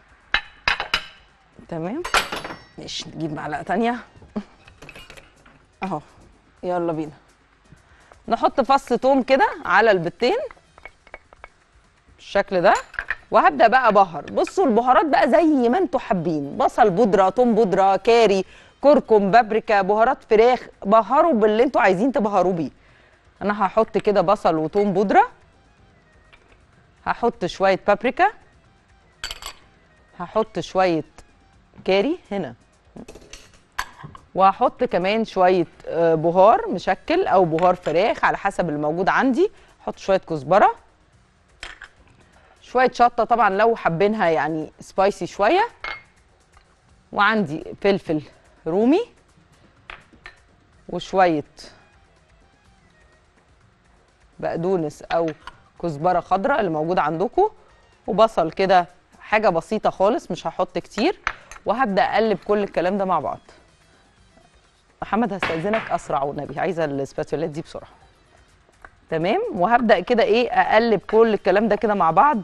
تمام ماشي نجيب معلقه تانية اهو يلا بينا نحط فص توم كده على البتين بالشكل ده وهبدا بقى ابهر بصوا البهارات بقى زي ما انتوا حابين بصل بودره توم بودره كاري كركم بابريكا بهارات فراخ بهروا باللي انتوا عايزين تبهروا بيه انا هحط كده بصل وتوم بودره هحط شويه بابريكا هحط شويه كاري هنا وهحط كمان شويه آه، بهار مشكل او بهار فراخ على حسب الموجود عندي احط شويه كزبره شويه شطه طبعا لو حابينها يعني سبايسي شويه وعندي فلفل رومي وشويه بقدونس او كزبره خضراء اللي موجوده عندكم وبصل كده حاجه بسيطه خالص مش هحط كتير وهبدا اقلب كل الكلام ده مع بعض محمد هستاذنك اسرع والنبي عايزه السباتولات دي بسرعه تمام وهبدا كده ايه اقلب كل الكلام ده كده مع بعض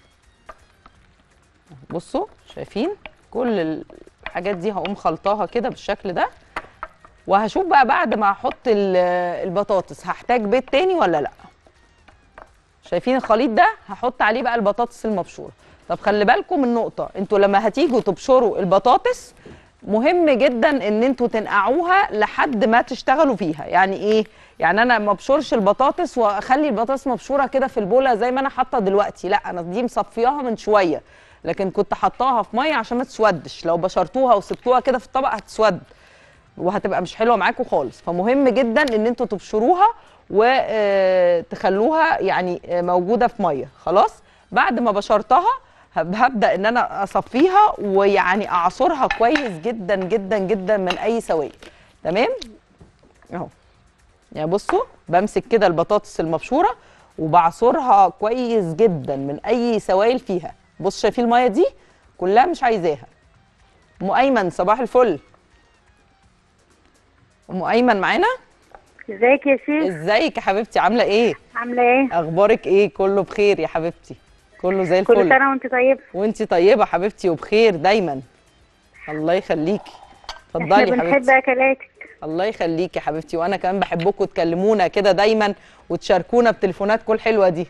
بصوا شايفين كل الحاجات دي هقوم خلطاها كده بالشكل ده وهشوف بقى بعد ما احط ال- البطاطس هحتاج بيض تاني ولا لا شايفين الخليط ده هحط عليه بقى البطاطس المبشوره طب خلي بالكم من نقطه انتوا لما هتيجوا تبشروا البطاطس مهم جدا ان انتوا تنقعوها لحد ما تشتغلوا فيها يعني ايه يعني انا ما ابشرش البطاطس واخلي البطاطس مبشوره كده في البوله زي ما انا حاطه دلوقتي لا انا دي مصفياها من شويه لكن كنت حطاها في ميه عشان ما تسودش لو بشرتوها وسبتوها كده في الطبق هتسود وهتبقى مش حلوه معاكم خالص فمهم جدا ان انتوا تبشروها وتخلوها يعني آه، موجوده في ميه خلاص بعد ما بشرتها هب- هبدا ان انا اصفيها ويعني اعصرها كويس جدا جدا جدا من اي سوائل تمام اهو يعني بصوا بمسك كده البطاطس المبشوره وبعصرها كويس جدا من اي سوائل فيها بص شايفين الميه دي كلها مش عايزاها ام ايمن صباح الفل ام ايمن معانا ازيك يا شيخ ازيك يا حبيبتي عامله ايه عامله ايه اخبارك ايه كله بخير يا حبيبتي كله زي كل الفل سنه وانت طيبه وانتي طيبه حبيبتي وبخير دايما الله يخليكي احنا اتفضلي يا بنحب حبيبتي اكلاتك الله يخليكي يا حبيبتي وانا كمان بحبكم تكلمونا كده دايما وتشاركونا بتليفوناتكم الحلوه دي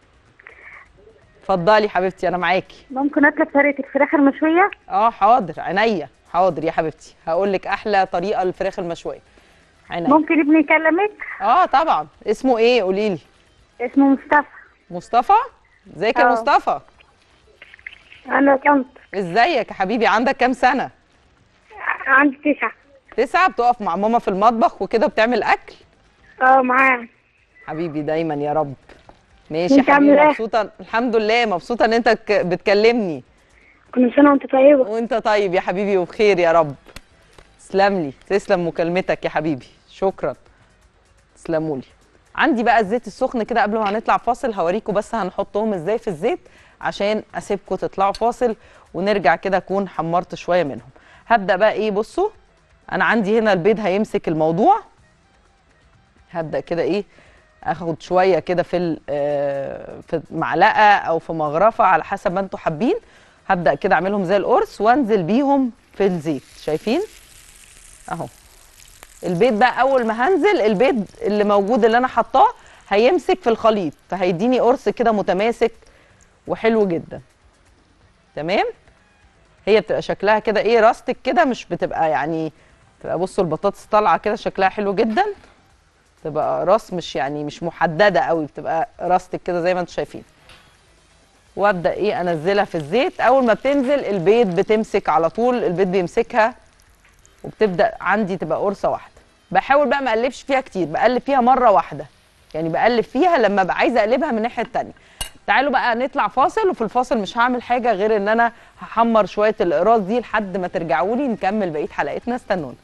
اتفضلي حبيبتي انا معاكي ممكن اطلب طريقه الفراخ المشويه اه حاضر عينيا حاضر يا حبيبتي هقول لك احلى طريقه للفراخ المشويه عينيا ممكن ابني يكلمك اه طبعا اسمه ايه قولي لي اسمه مصطفى مصطفى ازيك يا آه. مصطفى انا كنت ازيك يا حبيبي عندك كام سنه عندي تسعة تسعة بتقف مع ماما في المطبخ وكده بتعمل اكل اه معاه حبيبي دايما يا رب ماشي انت يا حبيبي عاملة ايه؟ مبسوطه الحمد لله مبسوطه ان انت ك- بتكلمني كل سنه وانت طيبه وانت طيب يا حبيبي وبخير يا رب تسلم لي تسلم مكالمتك يا حبيبي شكرا تسلموا لي عندي بقى الزيت السخن كده قبل ما هنطلع فاصل هوريكم بس هنحطهم ازاي في الزيت عشان اسيبكم تطلعوا فاصل ونرجع كده اكون حمرت شويه منهم هبدا بقى ايه بصوا انا عندي هنا البيض هيمسك الموضوع هبدا كده ايه اخد شويه كده في ال- آه، في معلقه او في مغرفه على حسب ما انتوا حابين هبدا كده اعملهم زي القرص وانزل بيهم في الزيت شايفين اهو البيض بقى اول ما هنزل البيض اللي موجود اللي انا حطاه هيمسك في الخليط فهيديني قرص كده متماسك وحلو جدا تمام هي بتبقى شكلها كده ايه راستك كده مش بتبقى يعني تبقى بصوا البطاطس طالعه كده شكلها حلو جدا تبقى راس مش يعني مش محدده قوي بتبقى راستك كده زي ما انتم شايفين وابدا ايه انزلها في الزيت اول ما بتنزل البيض بتمسك على طول البيض بيمسكها وبتبدا عندي تبقى قرصه واحده بحاول بقى ما اقلبش فيها كتير بقلب فيها مره واحده يعني بقلب فيها لما ابقى عايزه اقلبها من الناحيه التانيه تعالوا بقى نطلع فاصل وفي الفاصل مش هعمل حاجه غير ان انا هحمر شويه الاقراص دي لحد ما ترجعوا لي نكمل بقيه حلقتنا استنونا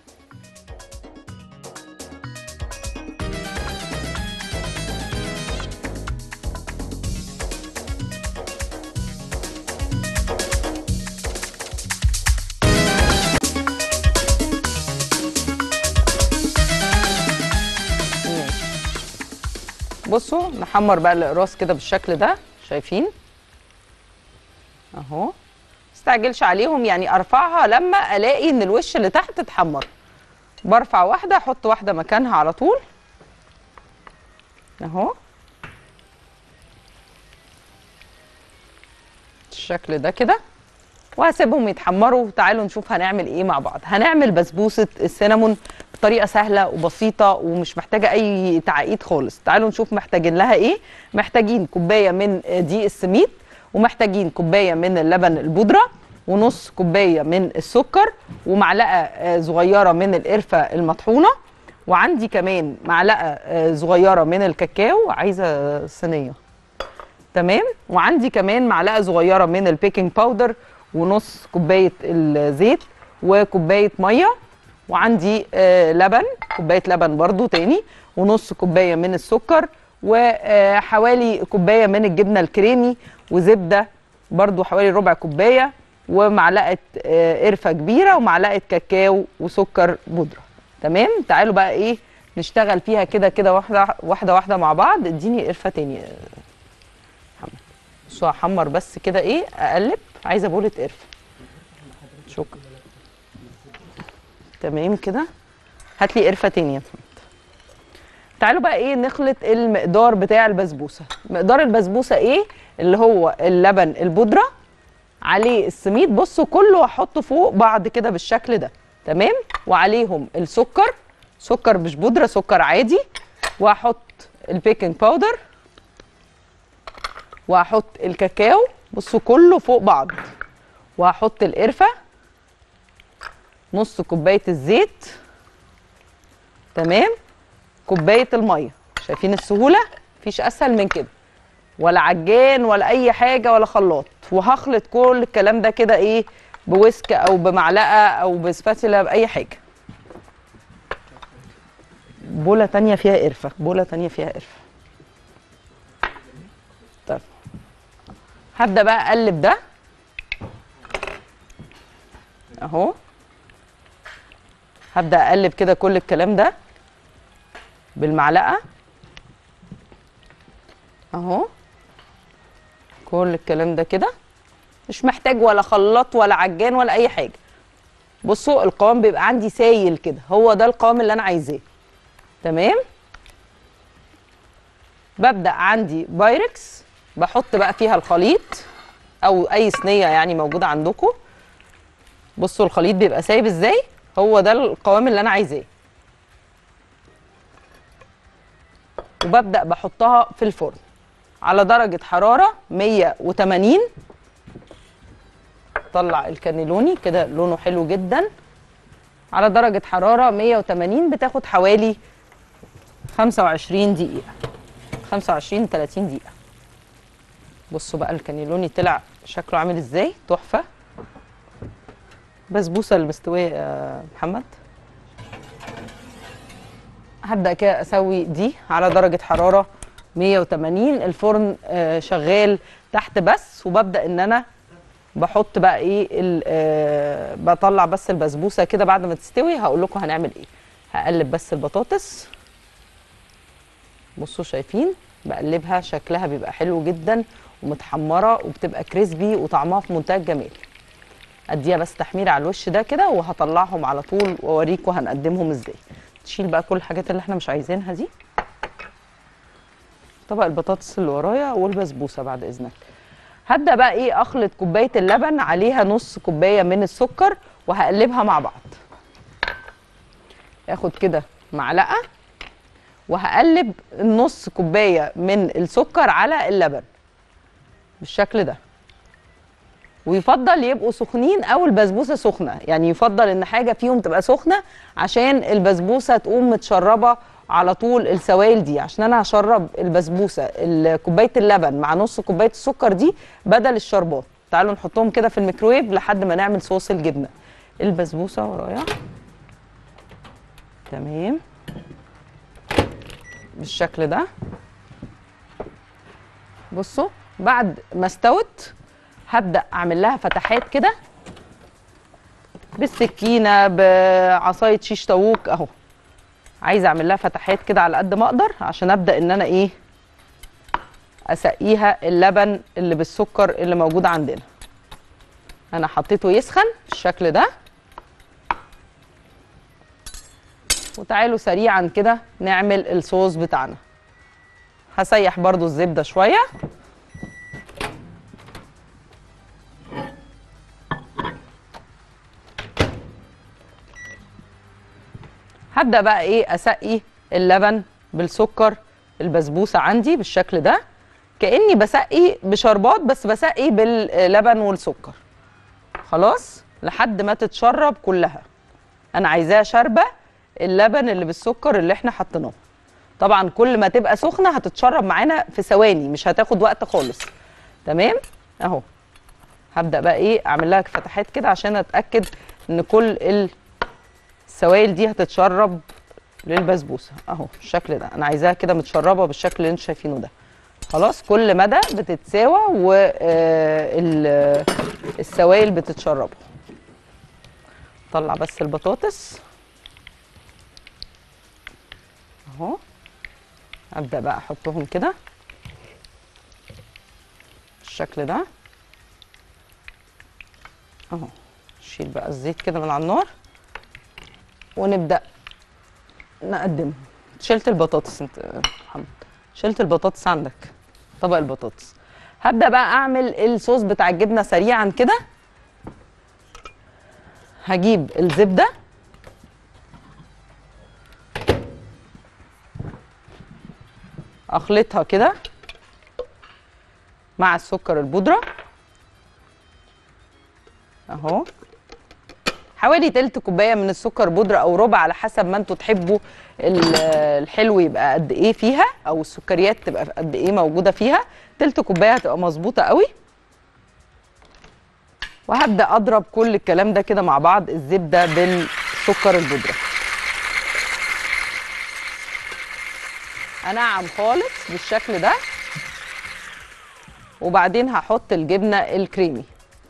ماشي. بصوا نحمر بقى الاقراص كده بالشكل ده شايفين اهو استعجلش عليهم يعني ارفعها لما الاقي ان الوش اللي تحت اتحمر برفع واحده احط واحده مكانها على طول اهو الشكل ده كده وهسيبهم يتحمروا تعالوا نشوف هنعمل ايه مع بعض هنعمل بسبوسه السينامون بطريقه سهله وبسيطه ومش محتاجه اي تعقيد خالص تعالوا نشوف محتاجين لها ايه محتاجين كوبايه من دقيق السميد ومحتاجين كوبايه من اللبن البودره ونص كوبايه من السكر ومعلقه آه، صغيره من القرفه المطحونه وعندي كمان معلقه آه، صغيره من الكاكاو عايزه صينيه تمام وعندي كمان معلقه صغيره من البيكنج باودر ونص كوبايه الزيت وكوبايه ميه وعندي آه لبن كوبايه لبن برضو تاني ونص كوبايه من السكر وحوالي كوبايه من الجبنه الكريمي وزبده برضو حوالي ربع كوبايه ومعلقه آه قرفه كبيره ومعلقه كاكاو وسكر بودره تمام تعالوا بقى ايه نشتغل فيها كده كده واحده واحده واحده مع بعض اديني قرفه تاني آه، محمد بصوا هحمر بس كده ايه اقلب عايزه بوله قرفه شكرا تمام كده هات لي قرفه تانية يا محمد تعالوا بقى ايه نخلط المقدار بتاع البسبوسه مقدار البسبوسه ايه اللي هو اللبن البودره عليه السميد بصوا كله هحطه فوق بعض كده بالشكل ده تمام وعليهم السكر سكر مش بودره سكر عادي وهحط البيكنج باودر وهحط الكاكاو بصوا كله فوق بعض وهحط القرفه نص كوبايه الزيت تمام كوبايه الميه شايفين السهوله مفيش اسهل من كده ولا عجان ولا اي حاجه ولا خلاط وهخلط كل الكلام ده كده ايه بويسك او بمعلقه او بسباتيلا باي حاجه بوله تانية فيها قرفه بوله تانية فيها قرفه طيب هبدا بقى اقلب ده اهو هبدا اقلب كده كل الكلام ده بالمعلقه اهو كل الكلام ده كده مش محتاج ولا خلاط ولا عجان ولا اي حاجه بصوا القوام بيبقى عندي سايل كده هو ده القوام اللي انا عايزاه تمام ببدا عندي بايركس بحط بقى فيها الخليط او اي صينيه يعني موجوده عندكم بصوا الخليط بيبقى سايب ازاي هو ده القوام اللي انا عايزاه وببدا بحطها في الفرن على درجه حراره 180 طلع الكانيلوني كده لونه حلو جدا على درجه حراره 180 بتاخد حوالي 25 دقيقه 25 30 دقيقه بصوا بقى الكانيلوني طلع شكله عامل ازاي تحفه بسبوسه المستويه يا محمد هبدا كده اسوي دي على درجه حراره 180 الفرن آه، شغال تحت بس وببدا ان انا بحط بقى ايه ال- آه، بطلع بس البسبوسه كده بعد ما تستوي هقول لكم هنعمل ايه هقلب بس البطاطس بصوا شايفين بقلبها شكلها بيبقى حلو جدا ومتحمره وبتبقى كريسبي وطعمها في منتهى الجمال اديها بس تحمير على الوش ده كده وهطلعهم على طول واوريكم هنقدمهم ازاي تشيل بقى كل الحاجات اللي احنا مش عايزينها دي طبق البطاطس اللي ورايا والبسبوسه بعد اذنك هبدا بقى ايه اخلط كوبايه اللبن عليها نص كوبايه من السكر وهقلبها مع بعض اخد كده معلقه وهقلب النص كوبايه من السكر على اللبن بالشكل ده ويفضل يبقوا سخنين او البسبوسه سخنه يعني يفضل ان حاجه فيهم تبقى سخنه عشان البسبوسه تقوم متشربه على طول السوائل دي عشان انا هشرب البسبوسه ال- كوبايه اللبن مع نص كوبايه السكر دي بدل الشربات تعالوا نحطهم كده في الميكرويف لحد ما نعمل صوص الجبنه البسبوسه ورايا تمام بالشكل ده بصوا بعد ما استوت هبدا اعمل لها فتحات كده بالسكينه بعصايه شيش طاووق اهو عايزه اعمل لها فتحات كده على قد ما اقدر عشان ابدا ان انا ايه اسقيها اللبن اللي بالسكر اللي موجود عندنا انا حطيته يسخن بالشكل ده وتعالوا سريعا كده نعمل الصوص بتاعنا هسيح برضو الزبده شويه هبدا بقى ايه اسقي اللبن بالسكر البسبوسه عندي بالشكل ده كاني بسقي بشربات بس بسقي باللبن والسكر خلاص لحد ما تتشرب كلها انا عايزاها شاربه اللبن اللي بالسكر اللي احنا حطيناه طبعا كل ما تبقى سخنه هتتشرب معانا في ثواني مش هتاخد وقت خالص تمام اهو هبدا بقى ايه اعمل لها فتحات كده عشان اتاكد ان كل السوائل دي هتتشرب للبسبوسه اهو بالشكل ده انا عايزاها كده متشربه بالشكل اللي انتوا شايفينه ده خلاص كل مدى بتتساوى والسوائل بتتشرب طلع بس البطاطس اهو ابدا بقى احطهم كده بالشكل ده اهو شيل بقى الزيت كده من على النار ونبدا نقدمهم شلت البطاطس انت يا محمد شلت البطاطس عندك طبق البطاطس هبدا بقى اعمل الصوص بتاع الجبنه سريعا كده هجيب الزبده اخلطها كده مع السكر البودره اهو حوالي تلت كوبايه من السكر بودره او ربع على حسب ما انتوا تحبوا ال- الحلو يبقى قد ايه فيها او السكريات تبقى قد ايه موجوده فيها تلت كوبايه هتبقى مظبوطه قوي وهبدا اضرب كل الكلام ده كده مع بعض الزبده بالسكر البودره انعم خالص بالشكل ده وبعدين هحط الجبنه الكريمي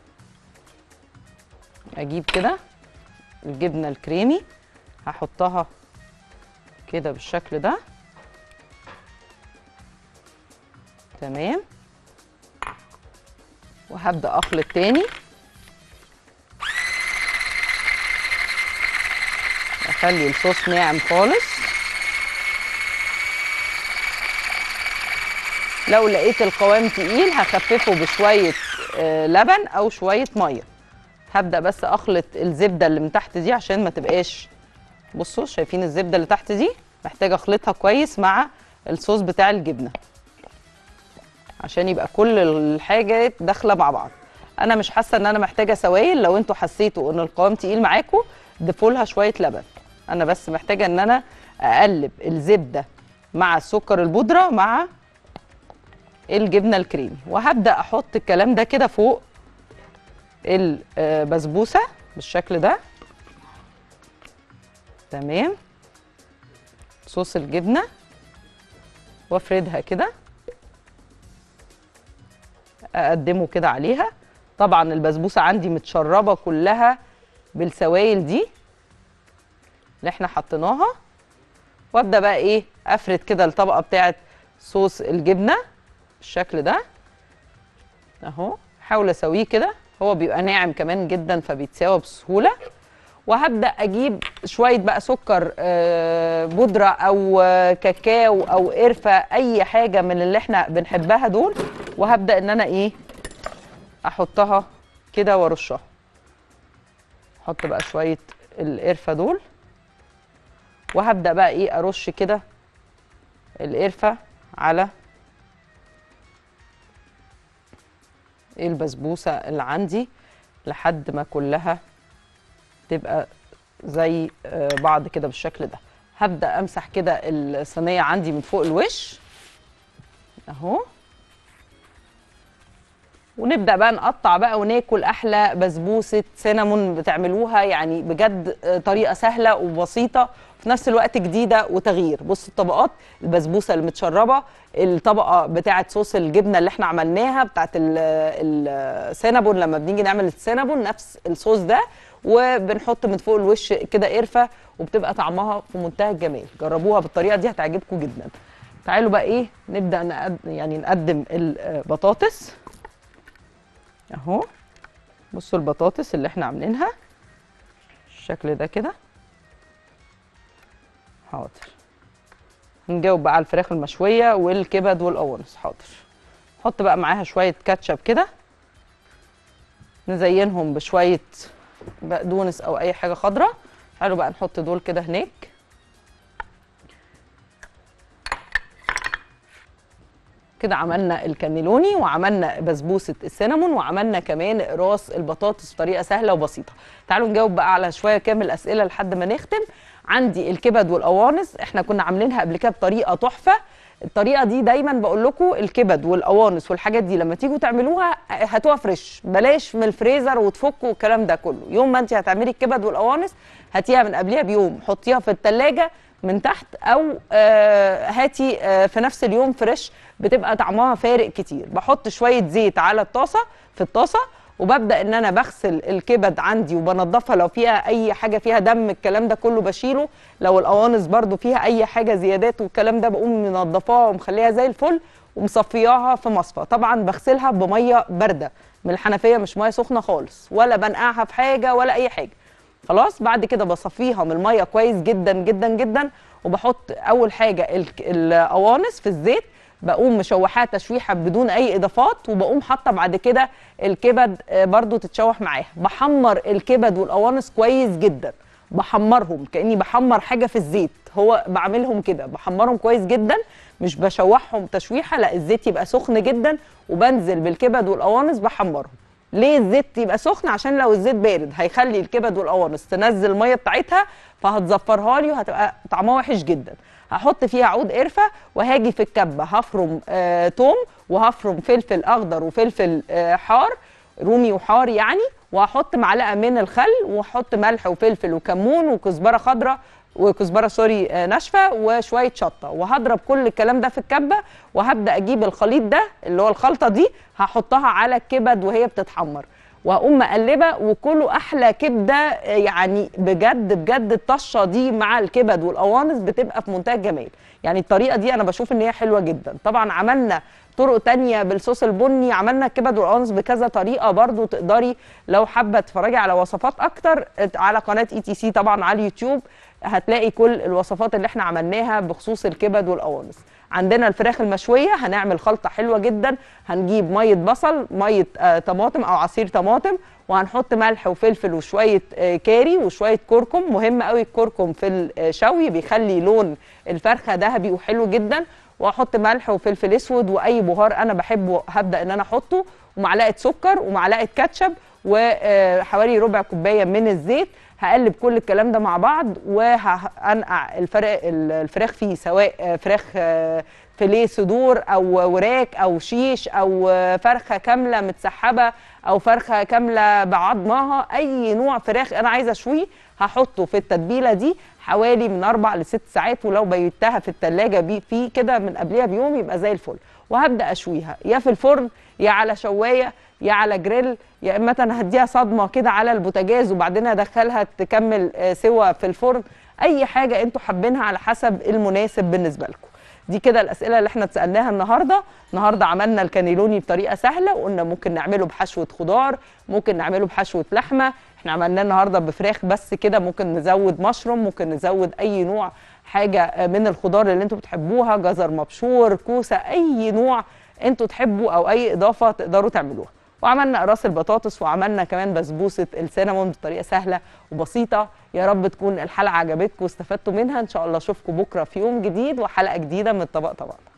اجيب كده الجبنه الكريمي هحطها كده بالشكل ده تمام وهبدا اخلط تاني اخلي الصوص ناعم خالص لو لقيت القوام تقيل هخففه بشويه آه، لبن او شويه ميه هبدا بس اخلط الزبده اللي من تحت دي عشان ما تبقاش بصوا شايفين الزبده اللي تحت دي محتاجه اخلطها كويس مع الصوص بتاع الجبنه عشان يبقى كل الحاجات داخله مع بعض انا مش حاسه ان انا محتاجه سوائل لو انتوا حسيتوا ان القوام تقيل معاكم ضيفوا لها شويه لبن انا بس محتاجه ان انا اقلب الزبده مع السكر البودره مع الجبنه الكريمي وهبدا احط الكلام ده كده فوق البسبوسه بالشكل ده تمام صوص الجبنه وافردها كده اقدمه كده عليها طبعا البسبوسه عندي متشربه كلها بالسوائل دي اللي احنا حطيناها وابدا بقى ايه افرد كده الطبقه بتاعه صوص الجبنه بالشكل ده اهو حاول اسويه كده هو بيبقى ناعم كمان جدا فبيتساوى بسهوله وهبدا اجيب شويه بقى سكر آه، بودره او آه، كاكاو او قرفه اي حاجه من اللي احنا بنحبها دول وهبدا ان انا ايه احطها كده وارشها احط بقى شويه القرفه دول وهبدا بقى ايه ارش كده القرفه على البسبوسه اللي عندي لحد ما كلها تبقى زي آه، بعض كده بالشكل ده هبدا امسح كده الصينيه عندي من فوق الوش اهو ونبدا بقى نقطع بقى وناكل احلى بسبوسه سينامون بتعملوها يعني بجد آه، طريقه سهله وبسيطه وفي نفس الوقت جديده وتغيير بصوا الطبقات البسبوسه المتشربه الطبقه بتاعه صوص الجبنه اللي احنا عملناها بتاعه ال- السينابون لما بنيجي نعمل السينابون نفس الصوص ده وبنحط من فوق الوش كده قرفه وبتبقى طعمها في منتهى الجمال جربوها بالطريقه دي هتعجبكم جدا تعالوا بقى ايه نبدا نقد يعني نقدم البطاطس اهو بصوا البطاطس اللي احنا عاملينها الشكل ده كده حاضر نجاوب بقى على الفراخ المشويه والكبد والقوانص حاضر نحط بقى معاها شويه كاتشب كده نزينهم بشويه بقدونس او اي حاجه خضراء تعالوا بقى نحط دول كده هناك كده عملنا الكانيلوني وعملنا بسبوسه السينامون وعملنا كمان راس البطاطس بطريقه سهله وبسيطه تعالوا نجاوب بقى على شويه كامل اسئله لحد ما نختم عندي الكبد والقوانص احنا كنا عاملينها قبل كده بطريقه تحفه الطريقه دي دايما بقول لكم الكبد والقوانص والحاجات دي لما تيجوا تعملوها هاتوها فريش بلاش من الفريزر وتفكوا والكلام ده كله يوم ما انت هتعملي الكبد والقوانص هاتيها من قبلها بيوم حطيها في التلاجة من تحت او آه هاتي آه في نفس اليوم فريش بتبقى طعمها فارق كتير بحط شويه زيت على الطاسه في الطاسه وببدا ان انا بغسل الكبد عندي وبنضفها لو فيها اي حاجه فيها دم الكلام ده كله بشيله لو القوانص برضو فيها اي حاجه زيادات والكلام ده بقوم منضفاها ومخليها زي الفل ومصفياها في مصفى طبعا بغسلها بميه بارده من الحنفيه مش ميه سخنه خالص ولا بنقعها في حاجه ولا اي حاجه خلاص بعد كده بصفيها من الميه كويس جدا جدا جدا وبحط اول حاجه الك- القوانص في الزيت بقوم مشوحاها تشويحه بدون اي اضافات وبقوم حاطه بعد كده الكبد آه، برضو تتشوح معاها بحمر الكبد والقوانص كويس جدا بحمرهم كاني بحمر حاجه في الزيت هو بعملهم كده بحمرهم كويس جدا مش بشوحهم تشويحه لا الزيت يبقى سخن جدا وبنزل بالكبد والقوانص بحمرهم ليه الزيت يبقى سخن عشان لو الزيت بارد هيخلي الكبد والقوانص تنزل الميه بتاعتها فهتزفرها لي وهتبقى طعمها وحش جدا هحط فيها عود قرفه وهاجي في الكبه هفرم آه توم وهفرم فلفل اخضر وفلفل آه حار رومي وحار يعني وهحط معلقه من الخل واحط ملح وفلفل وكمون وكزبره خضراء وكزبره سوري آه، ناشفه وشويه شطه وهضرب كل الكلام ده في الكبه وهبدا اجيب الخليط ده اللي هو الخلطه دي هحطها على الكبد وهي بتتحمر واقوم مقلبه وكله احلى كبده آه، يعني بجد بجد الطشه دي مع الكبد والقوانص بتبقى في منتهى الجمال يعني الطريقه دي انا بشوف ان هي حلوه جدا طبعا عملنا طرق تانية بالصوص البني عملنا الكبد والقوانص بكذا طريقه برضو تقدري لو حابه تتفرجي على وصفات اكتر على قناه اي تي سي طبعا على اليوتيوب هتلاقي كل الوصفات اللي احنا عملناها بخصوص الكبد والقوانص عندنا الفراخ المشويه هنعمل خلطه حلوه جدا هنجيب ميه بصل ميه آه طماطم او عصير طماطم وهنحط ملح وفلفل وشويه آه كاري وشويه كركم مهم قوي الكركم في الشوي بيخلي لون الفرخه ذهبي وحلو جدا واحط ملح وفلفل اسود واي بهار انا بحبه هبدا ان انا احطه ومعلقه سكر ومعلقه كاتشب وحوالي ربع كوبايه من الزيت هقلب كل الكلام ده مع بعض وهنقع الفرق الفراخ فيه سواء فراخ فيليه صدور او وراك او شيش او فرخه كامله متسحبه او فرخه كامله بعظمها اي نوع فراخ انا عايزه اشويه هحطه في التتبيله دي حوالي من اربع لست ساعات ولو بيتها في التلاجة بي فيه كده من قبلها بيوم يبقى زي الفل وهبدا اشويها يا في الفرن يا على شوايه يا على جريل يا اما انا هديها صدمه كده على البوتاجاز وبعدين ادخلها تكمل آه، سوا في الفرن اي حاجه انتوا حابينها على حسب المناسب بالنسبه لكم دي كده الاسئله اللي احنا اتسالناها النهارده النهارده عملنا الكانيلوني بطريقه سهله وقلنا ممكن نعمله بحشوه خضار ممكن نعمله بحشوه لحمه احنا عملناه النهارده بفراخ بس كده ممكن نزود مشروم ممكن نزود اي نوع حاجه من الخضار اللي انتوا بتحبوها جزر مبشور كوسه اي نوع انتوا تحبوا او اي اضافه تقدروا تعملوها وعملنا راس البطاطس وعملنا كمان بسبوسه السينامون بطريقه سهله وبسيطه يا رب تكون الحلقه عجبتكم واستفدتوا منها ان شاء الله اشوفكم بكره في يوم جديد وحلقه جديده من طبق طبق